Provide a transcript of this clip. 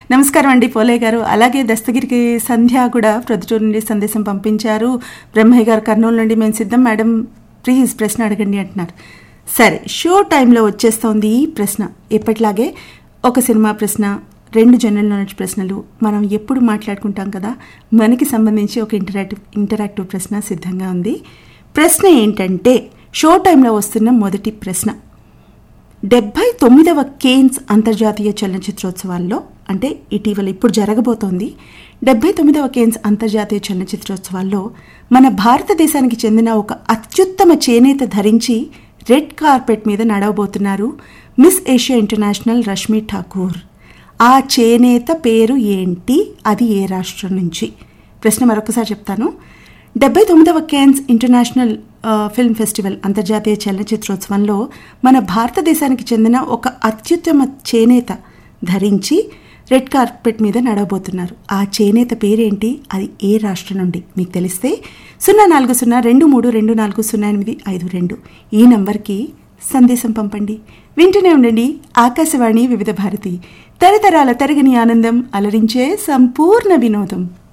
నమస్కారం అండి పోలే గారు అలాగే దస్తగిరికి సంధ్య కూడా ప్రొద్దుటూరు నుండి సందేశం పంపించారు బ్రహ్మయ్య గారు కర్నూలు నుండి మేము సిద్ధం మేడం ప్లీజ్ ప్రశ్న అడగండి అంటున్నారు సరే షో టైంలో వచ్చేస్తోంది ఈ ప్రశ్న ఎప్పటిలాగే ఒక సినిమా ప్రశ్న రెండు జనరల్ నాలెడ్జ్ ప్రశ్నలు మనం ఎప్పుడు మాట్లాడుకుంటాం కదా మనకి సంబంధించి ఒక ఇంటరాక్టివ్ ఇంటరాక్టివ్ ప్రశ్న సిద్ధంగా ఉంది ప్రశ్న ఏంటంటే షో టైంలో వస్తున్న మొదటి ప్రశ్న డెబ్బై తొమ్మిదవ కేన్స్ అంతర్జాతీయ చలనచిత్రోత్సవాల్లో అంటే ఇటీవల ఇప్పుడు జరగబోతోంది డెబ్బై తొమ్మిదవ కేన్స్ అంతర్జాతీయ చలనచిత్రోత్సవాల్లో మన భారతదేశానికి చెందిన ఒక అత్యుత్తమ చేనేత ధరించి రెడ్ కార్పెట్ మీద నడవబోతున్నారు Miss Asia International Rashmi Thakur ఆ చేనేత పేరు ఏంటి అది ఏ రాష్ట్రం నుంచి ప్రశ్న మరొకసారి చెప్తాను డెబ్బై తొమ్మిదవ కేన్స్ ఇంటర్నేషనల్ ఆ, ఫిల్మ్ ఫెస్టివల్ అంతర్జాతీయ చలనచిత్రోత్సవంలో మన భారతదేశానికి చెందిన ఒక అత్యుత్తమ చేనేత ధరించి రెడ్ కార్పెట్ మీద నడవబోతున్నారు ఆ చేనేత పేరేంటి అది ఏ రాష్ట్రం నుండి మీకు తెలిస్తే సున్నా నాలుగు సున్నా రెండు మూడు రెండు నాలుగు సున్నా ఎనిమిది ఐదు రెండు ఈ నంబర్కి సందేశం పంపండి వింటూనే ఉండండి ఆకాశవాణి వివిధ భారతి తరతరాల తరగని ఆనందం అలరించే సంపూర్ణ వినోదం